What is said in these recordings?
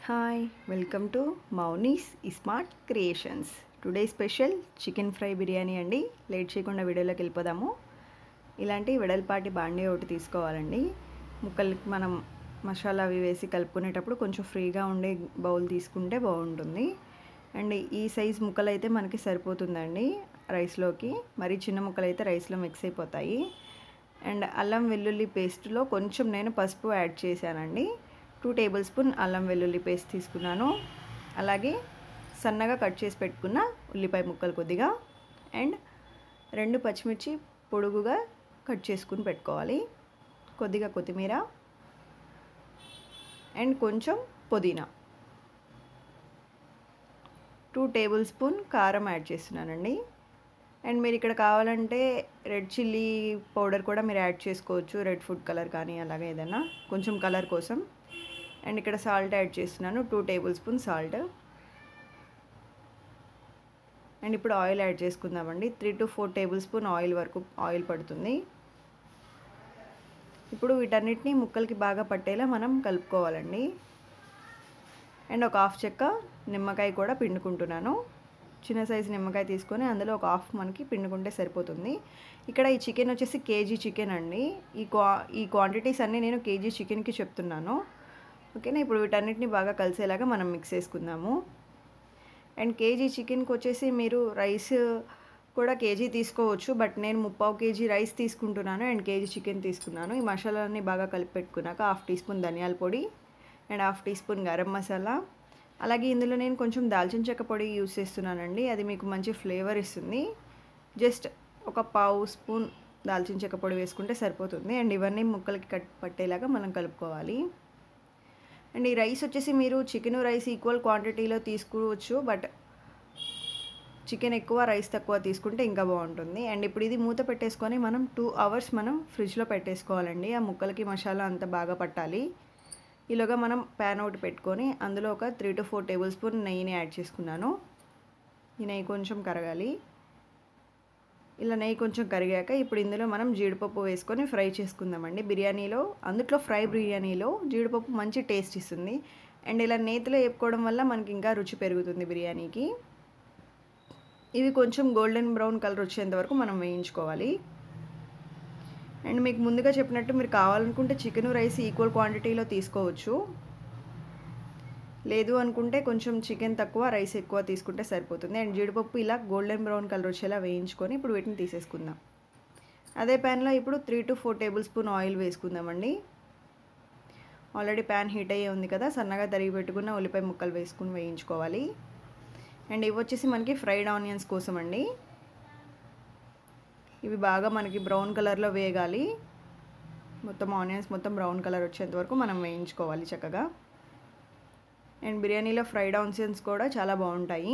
hi welcome to Mounis smart creations today special chicken fry biryani అండి late చేయకుండా వీడియోలోకి వెళ్ళిపోదాము ఇలాంటి వెడల్పాటి బాండీ ఒకటి తీసుకోవాలండి ముక్కలకి మనం మసాలా అవి వేసి కలుపుకునేటప్పుడు కొంచెం ఫ్రీగా ఉండే బౌల్ తీసుకుంటే బాగుంటుంది అండ్ ఈ సైజ్ ముక్కలు అయితే మనకి సరిపోతుందండి రైస్లోకి మరి చిన్న ముక్కలు అయితే రైస్లో మిక్స్ అయిపోతాయి అండ్ అల్లం వెల్లుల్లి పేస్ట్లో కొంచెం నేను పసుపు యాడ్ చేశానండి టూ టేబుల్ స్పూన్ అల్లం వెల్లుల్లి పేస్ట్ తీసుకున్నాను అలాగే సన్నగా కట్ చేసి పెట్టుకున్న ఉల్లిపాయ ముక్కలు కొద్దిగా అండ్ రెండు పచ్చిమిర్చి పొడుగుగా కట్ చేసుకుని పెట్టుకోవాలి కొద్దిగా కొత్తిమీర అండ్ కొంచెం పుదీనా టూ టేబుల్ స్పూన్ కారం యాడ్ చేస్తున్నానండి అండ్ మీరు ఇక్కడ కావాలంటే రెడ్ చిల్లీ పౌడర్ కూడా మీరు యాడ్ చేసుకోవచ్చు రెడ్ ఫుడ్ కలర్ కానీ అలాగే ఏదైనా కొంచెం కలర్ కోసం అండ్ ఇక్కడ సాల్ట్ యాడ్ చేస్తున్నాను two tablespoon salt and ఇప్పుడు ఆయిల్ యాడ్ చేసుకుందామండి three to four tablespoon oil వరకు ఆయిల్ పడుతుంది ఇప్పుడు వీటన్నిటిని ముక్కలకి బాగా పట్టేలా మనం కలుపుకోవాలండి అండ్ ఒక హాఫ్ చెక్క నిమ్మకాయ కూడా పిండుకుంటున్నాను చిన్న సైజు నిమ్మకాయ తీసుకొని అందులో ఒక హాఫ్ మనకి పిండుకుంటే సరిపోతుంది ఇక్కడ ఈ చికెన్ వచ్చేసి కేజీ చికెన్ అండి ఈ క్వా ఈ క్వాంటిటీస్ అన్నీ నేను కేజీ చికెన్కి చెప్తున్నాను ఓకేనా ఇప్పుడు వీటన్నిటిని బాగా కలిసేలాగా మనం మిక్స్ చేసుకుందాము అండ్ కేజీ చికెన్కి వచ్చేసి మీరు రైస్ కూడా కేజీ తీసుకోవచ్చు బట్ నేను ముప్పావు కేజీ రైస్ తీసుకుంటున్నాను అండ్ కేజీ చికెన్ తీసుకున్నాను ఈ మసాలాన్ని బాగా కలిపి పెట్టుకున్నాక హాఫ్ టీ స్పూన్ ధనియాల పొడి and half teaspoon garam masala అలాగే ఇందులో నేను కొంచెం దాల్చిన చెక్క పొడి యూస్ చేస్తున్నానండి అది మీకు మంచి ఫ్లేవర్ ఇస్తుంది జస్ట్ ఒక పావు స్పూన్ దాల్చిన చెక్క పొడి వేసుకుంటే సరిపోతుంది అండ్ ఇవన్నీ ముక్కలకి కట్ పట్టేలాగా మనం కలుపుకోవాలి అండ్ ఈ రైస్ వచ్చేసి మీరు చికెన్ రైస్ ఈక్వల్ క్వాంటిటీలో తీసుకోవచ్చు బట్ చికెన్ ఎక్కువ రైస్ తక్కువ తీసుకుంటే ఇంకా బాగుంటుంది అండ్ ఇప్పుడు ఇది మూత పెట్టేసుకొని మనం టూ అవర్స్ మనం ఫ్రిడ్జ్లో పెట్టేసుకోవాలండి ఆ ముక్కలకి మసాలా అంతా బాగా పట్టాలి ఈలోగా మనం ప్యాన్ ఒకటి పెట్టుకొని అందులో ఒక three to four tablespoon నెయ్యిని యాడ్ చేసుకున్నాను ఈ నెయ్యి కొంచెం కరగాలి ఇలా నెయ్యి కొంచెం కరిగాక ఇప్పుడు ఇందులో మనం జీడిపప్పు వేసుకొని ఫ్రై చేసుకుందామండి బిర్యానీలో అందుట్లో ఫ్రై బిర్యానీలో జీడిపప్పు మంచి టేస్ట్ ఇస్తుంది అండ్ ఇలా నేతిలో వేపుకోవడం వల్ల మనకి ఇంకా రుచి పెరుగుతుంది బిర్యానీకి ఇవి కొంచెం గోల్డెన్ బ్రౌన్ కలర్ వచ్చేంత వరకు మనం వేయించుకోవాలి అండ్ మీకు ముందుగా చెప్పినట్టు మీరు కావాలనుకుంటే చికెన్ రైస్ ఈక్వల్ క్వాంటిటీలో తీసుకోవచ్చు లేదు అనుకుంటే కొంచెం చికెన్ తక్కువ రైస్ ఎక్కువ తీసుకుంటే సరిపోతుంది అండ్ జీడిపప్పు ఇలా గోల్డెన్ బ్రౌన్ కలర్ వచ్చేలా వేయించుకొని ఇప్పుడు వీటిని తీసేసుకుందాం అదే ప్యాన్లో ఇప్పుడు three to four tablespoon oil వేసుకుందామండి ఆల్రెడీ ప్యాన్ హీట్ అయ్యే ఉంది కదా సన్నగా తరిగి పెట్టుకున్న ఉల్లిపాయ ముక్కలు వేసుకుని వేయించుకోవాలి అండ్ ఇవి వచ్చేసి మనకి ఫ్రైడ్ ఆనియన్స్ కోసం అండి ఇవి బాగా మనకి బ్రౌన్ కలర్లో వేగాలి మొత్తం ఆనియన్స్ మొత్తం బ్రౌన్ కలర్ వచ్చేంత వరకు మనం వేయించుకోవాలి చక్కగా అండ్ బిర్యానీలో ఫ్రైడ్ ఆనియన్స్ కూడా చాలా బాగుంటాయి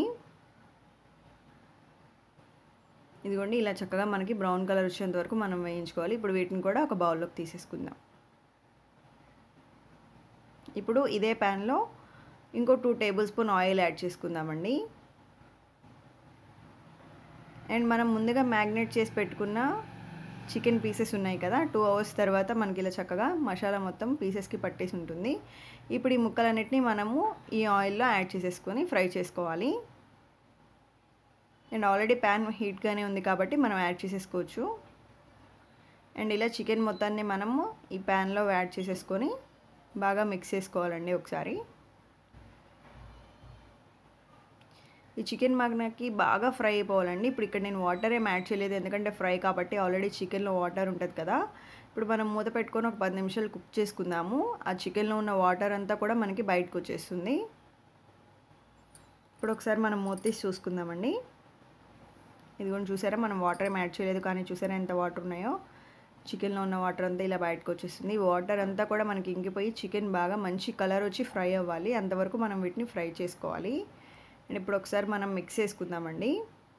ఇదిగోండి ఇలా చక్కగా మనకి బ్రౌన్ కలర్ వచ్చేంత వరకు మనం వేయించుకోవాలి ఇప్పుడు వీటిని కూడా ఒక బౌల్లోకి తీసేసుకుందాం ఇప్పుడు ఇదే ప్యాన్లో ఇంకో two tablespoon oil add చేసుకుందామండి అండ్ మనం ముందుగా మ్యాగ్నేట్ చేసి పెట్టుకున్న చికెన్ పీసెస్ ఉన్నాయి కదా టూ అవర్స్ తర్వాత మనకి ఇలా చక్కగా మసాలా మొత్తం పీసెస్కి పట్టేసి ఉంటుంది ఇప్పుడు ఈ ముక్కలన్నిటిని మనము ఈ ఆయిల్లో యాడ్ చేసేసుకొని ఫ్రై చేసుకోవాలి అండ్ ఆల్రెడీ ప్యాన్ హీట్గానే ఉంది కాబట్టి మనం యాడ్ చేసేసుకోవచ్చు అండ్ ఇలా చికెన్ మొత్తాన్ని మనము ఈ ప్యాన్లో యాడ్ చేసేసుకొని బాగా మిక్స్ చేసుకోవాలండి ఒకసారి ఈ చికెన్ మనకి బాగా ఫ్రై అయిపోవాలండి ఇప్పుడు ఇక్కడ నేను వాటర్ ఏం యాడ్ చేయలేదు ఎందుకంటే ఫ్రై కాబట్టి ఆల్రెడీ చికెన్లో వాటర్ ఉంటుంది కదా ఇప్పుడు మనం మూత పెట్టుకొని ఒక పది నిమిషాలు కుక్ చేసుకుందాము ఆ చికెన్లో ఉన్న వాటర్ అంతా కూడా మనకి బయటకు వచ్చేస్తుంది ఇప్పుడు ఒకసారి మనం మూత తీసి చూసుకుందామండి ఇదిగోండి చూసారా మనం వాటర్ ఏం యాడ్ చేయలేదు కానీ చూసారా ఎంత వాటర్ ఉన్నాయో చికెన్లో ఉన్న వాటర్ అంతా ఇలా బయటకు వచ్చేస్తుంది వాటర్ అంతా కూడా మనకి ఇంకిపోయి చికెన్ బాగా మంచి కలర్ వచ్చి ఫ్రై అవ్వాలి అంతవరకు మనం వీటిని ఫ్రై చేసుకోవాలి అండ్ ఇప్పుడు ఒకసారి మనం మిక్స్ చేసుకుందామండి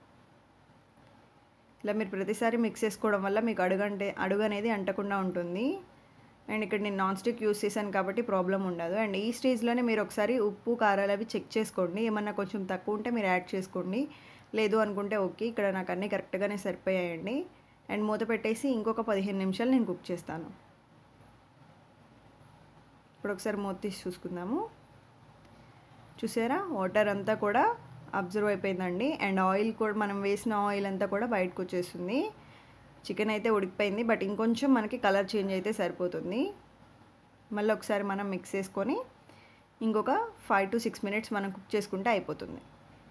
ఇలా మీరు ప్రతిసారి మిక్స్ చేసుకోవడం వల్ల మీకు అడుగు అంటే అడుగు అనేది అంటకుండా ఉంటుంది అండ్ ఇక్కడ నేను నాన్ స్టిక్ యూస్ చేశాను కాబట్టి ప్రాబ్లం ఉండదు అండ్ ఈ స్టేజ్లోనే మీరు ఒకసారి ఉప్పు కారాలు అవి చెక్ చేసుకోండి ఏమన్నా కొంచెం తక్కువ ఉంటే మీరు యాడ్ చేసుకోండి లేదు అనుకుంటే ఓకే ఇక్కడ నాకు అన్నీ కరెక్ట్గానే సరిపోయాయండి అండ్ మూత పెట్టేసి ఇంకొక పదిహేను నిమిషాలు నేను కుక్ చేస్తాను ఇప్పుడు ఒకసారి మూత తీసి చూసుకుందాము చూసారా వాటర్ అంతా కూడా అబ్జర్వ్ అయిపోయిందండి అండ్ ఆయిల్ కూడా మనం వేసిన ఆయిల్ అంతా కూడా బయటకు వచ్చేస్తుంది చికెన్ అయితే ఉడికిపోయింది బట్ ఇంకొంచెం మనకి కలర్ చేంజ్ అయితే సరిపోతుంది మళ్ళీ ఒకసారి మనం మిక్స్ చేసుకొని ఇంకొక ఫైవ్ టు సిక్స్ మినిట్స్ మనం కుక్ చేసుకుంటే అయిపోతుంది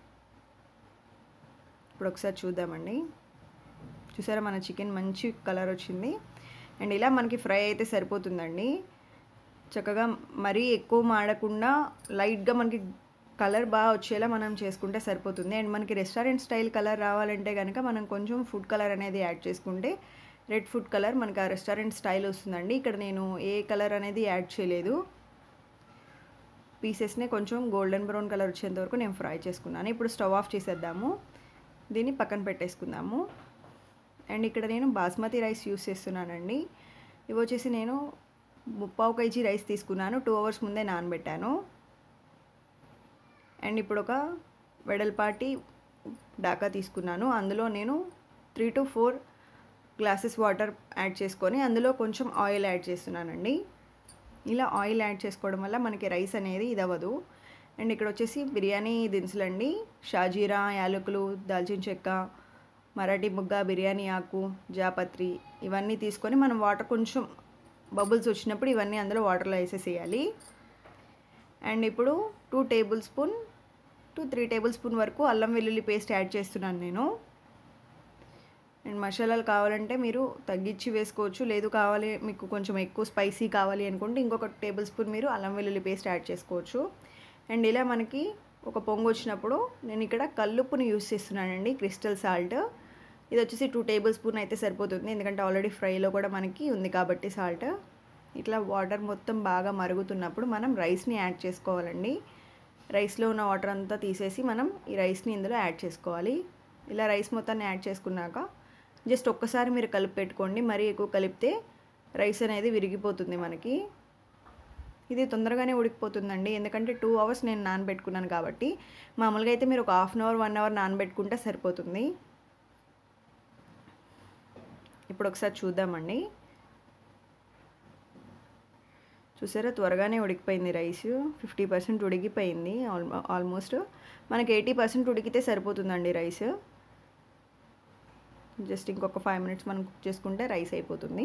ఇప్పుడు ఒకసారి చూద్దామండి చూసారా మన చికెన్ మంచి కలర్ వచ్చింది అండ్ ఇలా మనకి ఫ్రై అయితే సరిపోతుందండి చక్కగా మరీ ఎక్కువ మాడకుండా లైట్గా మనకి కలర్ బాగా వచ్చేలా మనం చేసుకుంటే సరిపోతుంది అండ్ మనకి రెస్టారెంట్ స్టైల్ కలర్ రావాలంటే కనుక మనం కొంచెం ఫుడ్ కలర్ అనేది యాడ్ చేసుకుంటే రెడ్ ఫుడ్ కలర్ మనకి ఆ రెస్టారెంట్ స్టైల్ వస్తుందండి ఇక్కడ నేను ఏ కలర్ అనేది యాడ్ చేయలేదు పీసెస్ని కొంచెం గోల్డెన్ బ్రౌన్ కలర్ వచ్చేంత వరకు నేను ఫ్రై చేసుకున్నాను ఇప్పుడు స్టవ్ ఆఫ్ చేసేద్దాము దీన్ని పక్కన పెట్టేసుకుందాము అండ్ ఇక్కడ నేను బాస్మతి రైస్ యూస్ చేస్తున్నానండి ఇవి వచ్చేసి నేను ముప్పావు కేజీ రైస్ తీసుకున్నాను టూ అవర్స్ ముందే నానబెట్టాను అండ్ ఇప్పుడు ఒక వెడల్పాటి డాకా తీసుకున్నాను అందులో నేను three to four glasses water add చేసుకొని అందులో కొంచెం ఆయిల్ యాడ్ చేస్తున్నానండి ఇలా ఆయిల్ యాడ్ చేసుకోవడం వల్ల మనకి రైస్ అనేది ఇది అవ్వదు అండ్ ఇక్కడ వచ్చేసి బిర్యానీ దినుసులండి షాజీరా యాలకులు దాల్చిన చెక్క మరాఠీ ముగ్గ బిర్యానీ ఆకు జాపత్రి ఇవన్నీ తీసుకొని మనం వాటర్ కొంచెం బబుల్స్ వచ్చినప్పుడు ఇవన్నీ అందులో వాటర్లో వేసేసేయాలి అండ్ ఇప్పుడు two tablespoon to three tablespoon వరకు అల్లం వెల్లుల్లి పేస్ట్ యాడ్ చేస్తున్నాను నేను అండ్ మసాలాలు కావాలంటే మీరు తగ్గించి వేసుకోవచ్చు లేదు కావాలి మీకు కొంచెం ఎక్కువ స్పైసీ కావాలి అనుకుంటే ఇంకొక టేబుల్ స్పూన్ మీరు అల్లం వెల్లుల్లి పేస్ట్ యాడ్ చేసుకోవచ్చు అండ్ ఇలా మనకి ఒక పొంగు వచ్చినప్పుడు నేను ఇక్కడ కల్లుప్పుని యూస్ చేస్తున్నానండి క్రిస్టల్ సాల్ట్ ఇది వచ్చేసి టూ టేబుల్ స్పూన్ అయితే సరిపోతుంది ఎందుకంటే ఆల్రెడీ ఫ్రైలో కూడా మనకి ఉంది కాబట్టి సాల్ట్ ఇట్లా వాటర్ మొత్తం బాగా మరుగుతున్నప్పుడు మనం రైస్ని యాడ్ చేసుకోవాలండి రైస్లో ఉన్న వాటర్ అంతా తీసేసి మనం ఈ రైస్ని ఇందులో యాడ్ చేసుకోవాలి ఇలా రైస్ మొత్తాన్ని యాడ్ చేసుకున్నాక జస్ట్ ఒక్కసారి మీరు కలిపి పెట్టుకోండి మరీ ఎక్కువ కలిపితే రైస్ అనేది విరిగిపోతుంది మనకి ఇది తొందరగానే ఉడికిపోతుందండి ఎందుకంటే టూ అవర్స్ నేను నానబెట్టుకున్నాను కాబట్టి మామూలుగా అయితే మీరు ఒక half an hour one hour నానబెట్టుకుంటే సరిపోతుంది ఇప్పుడు ఒకసారి చూద్దామండి చూసారా త్వరగానే ఉడికిపోయింది రైస్ ఫిఫ్టీ పర్సెంట్ ఉడికిపోయింది ఆల్మో ఆల్మోస్ట్ మనకి ఎయిటీ పర్సెంట్ ఉడికితే సరిపోతుందండి రైస్ జస్ట్ ఇంకొక ఫైవ్ మినిట్స్ మనం కుక్ చేసుకుంటే రైస్ అయిపోతుంది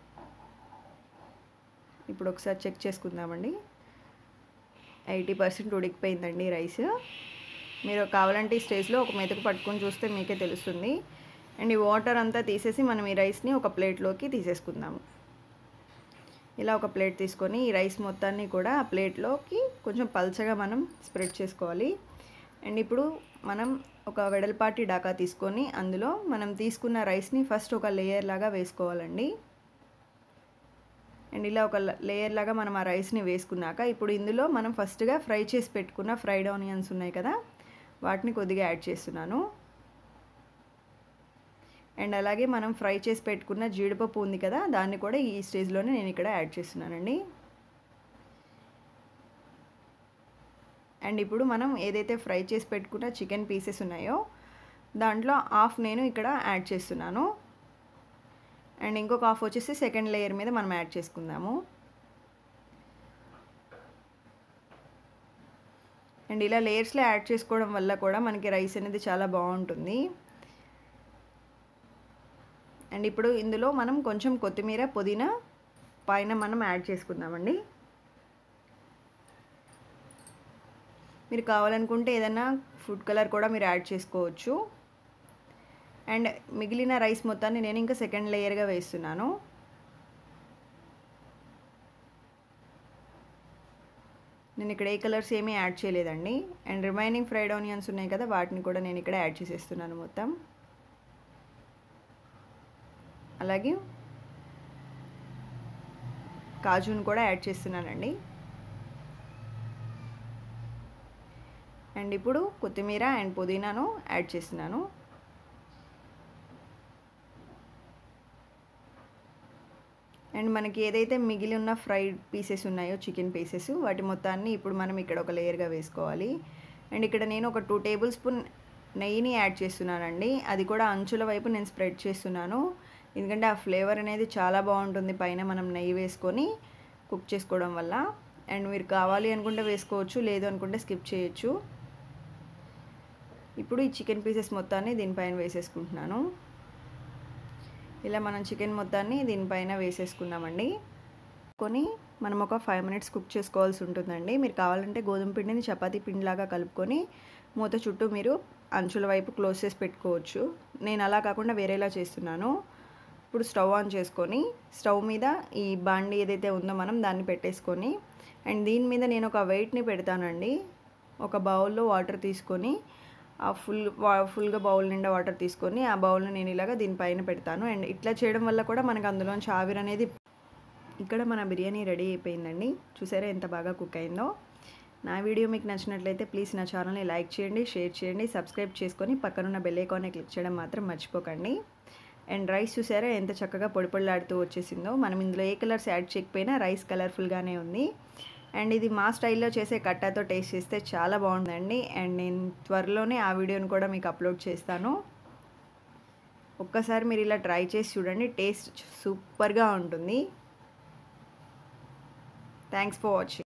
ఇప్పుడు ఒకసారి చెక్ చేసుకుందామండి ఎయిటీ పర్సెంట్ ఉడికిపోయిందండి రైస్ మీరు కావాలంటే ఈ స్టేజ్లో ఒక మెతుకు పట్టుకొని చూస్తే మీకే తెలుస్తుంది అండ్ ఈ వాటర్ అంతా తీసేసి మనం ఈ రైస్ని ఒక ప్లేట్లోకి తీసేసుకుందాము ఇలా ఒక ప్లేట్ తీసుకొని ఈ రైస్ మొత్తాన్ని కూడా ఆ ప్లేట్లోకి కొంచెం పల్చగా మనం స్ప్రెడ్ చేసుకోవాలి అండ్ ఇప్పుడు మనం ఒక వెడల్పాటి డాకా తీసుకొని అందులో మనం తీసుకున్న రైస్ని ఫస్ట్ ఒక లేయర్ లాగా వేసుకోవాలండి అండ్ ఇలా ఒక లేయర్ లాగా మనం ఆ రైస్ని వేసుకున్నాక ఇప్పుడు ఇందులో మనం ఫస్ట్గా ఫ్రై చేసి పెట్టుకున్న ఫ్రైడ్ ఆనియన్స్ ఉన్నాయి కదా వాటిని కొద్దిగా యాడ్ చేస్తున్నాను అండ్ అలాగే మనం ఫ్రై చేసి పెట్టుకున్న జీడిపప్పు ఉంది కదా దాన్ని కూడా ఈ స్టేజ్లోనే నేను ఇక్కడ యాడ్ చేస్తున్నానండి అండ్ ఇప్పుడు మనం ఏదైతే ఫ్రై చేసి పెట్టుకున్న చికెన్ పీసెస్ ఉన్నాయో దాంట్లో హాఫ్ నేను ఇక్కడ యాడ్ చేస్తున్నాను అండ్ ఇంకొక హాఫ్ వచ్చేసి సెకండ్ లేయర్ మీద మనం యాడ్ చేసుకుందాము అండ్ ఇలా లేయర్స్లో యాడ్ చేసుకోవడం వల్ల కూడా మనకి రైస్ అనేది చాలా బాగుంటుంది అండ్ ఇప్పుడు ఇందులో మనం కొంచెం కొత్తిమీర పుదీనా పైన మనం యాడ్ చేసుకుందామండి మీరు కావాలనుకుంటే ఏదైనా ఫుడ్ కలర్ కూడా మీరు యాడ్ చేసుకోవచ్చు అండ్ మిగిలిన రైస్ మొత్తాన్ని నేను ఇంకా సెకండ్ లేయర్గా వేస్తున్నాను నేను ఇక్కడ ఏ కలర్స్ ఏమీ యాడ్ చేయలేదండి అండ్ రిమైనింగ్ ఫ్రైడ్ ఆనియన్స్ ఉన్నాయి కదా వాటిని కూడా నేను ఇక్కడ యాడ్ చేసేస్తున్నాను మొత్తం అలాగే కాజును కూడా యాడ్ చేస్తున్నానండి అండ్ ఇప్పుడు కొత్తిమీర అండ్ పుదీనాను యాడ్ చేస్తున్నాను అండ్ మనకి ఏదైతే మిగిలి ఉన్న ఫ్రైడ్ పీసెస్ ఉన్నాయో చికెన్ పీసెస్ వాటి మొత్తాన్ని ఇప్పుడు మనం ఇక్కడ ఒక లేయర్గా వేసుకోవాలి అండ్ ఇక్కడ నేను ఒక టూ టేబుల్ స్పూన్ నెయ్యిని యాడ్ చేస్తున్నానండి అది కూడా అంచుల వైపు నేను స్ప్రెడ్ చేస్తున్నాను ఎందుకంటే ఆ ఫ్లేవర్ అనేది చాలా బాగుంటుంది పైన మనం నెయ్యి వేసుకొని కుక్ చేసుకోవడం వల్ల అండ్ మీరు కావాలి అనుకుంటే వేసుకోవచ్చు లేదు అనుకుంటే స్కిప్ చేయొచ్చు ఇప్పుడు ఈ చికెన్ పీసెస్ మొత్తాన్ని దీనిపైన వేసేసుకుంటున్నాను ఇలా మనం చికెన్ మొత్తాన్ని దీనిపైన వేసేసుకున్నామండి కొని మనం ఒక ఫైవ్ మినిట్స్ కుక్ చేసుకోవాల్సి ఉంటుందండి మీరు కావాలంటే గోధుమ పిండిని చపాతీ పిండిలాగా కలుపుకొని మూత చుట్టూ మీరు అంచుల వైపు క్లోజ్ చేసి పెట్టుకోవచ్చు నేను అలా కాకుండా వేరేలా చేస్తున్నాను ఇప్పుడు స్టవ్ ఆన్ చేసుకొని స్టవ్ మీద ఈ బాండి ఏదైతే ఉందో మనం దాన్ని పెట్టేసుకొని అండ్ దీని మీద నేను ఒక వెయిట్ని పెడతానండి ఒక బౌల్లో వాటర్ తీసుకొని ఆ ఫుల్ ఫుల్గా బౌల్ నిండా వాటర్ తీసుకొని ఆ బౌల్ని నేను ఇలాగా దీనిపైన పెడతాను అండ్ ఇట్లా చేయడం వల్ల కూడా మనకు అందులోంచి ఆవిరి అనేది ఇక్కడ మన బిర్యానీ రెడీ అయిపోయిందండి చూసారా ఎంత బాగా కుక్ అయిందో నా వీడియో మీకు నచ్చినట్లయితే ప్లీజ్ నా ఛానల్ని లైక్ చేయండి షేర్ చేయండి సబ్స్క్రైబ్ చేసుకొని పక్కనున్న బెల్ ఐకాన్ని క్లిక్ చేయడం మాత్రం మర్చిపోకండి అండ్ రైస్ చూసారా ఎంత చక్కగా పొడి పొడిలాడుతూ వచ్చేసిందో మనం ఇందులో ఏ కలర్స్ యాడ్ చేయకపోయినా రైస్ కలర్ఫుల్గానే ఉంది అండ్ ఇది మా స్టైల్లో చేసే కట్టాతో టేస్ట్ చేస్తే చాలా బాగుందండి అండ్ నేను త్వరలోనే ఆ వీడియోని కూడా మీకు అప్లోడ్ చేస్తాను ఒక్కసారి మీరు ఇలా ట్రై చేసి చూడండి టేస్ట్ సూపర్గా ఉంటుంది థ్యాంక్స్ ఫర్ వాచింగ్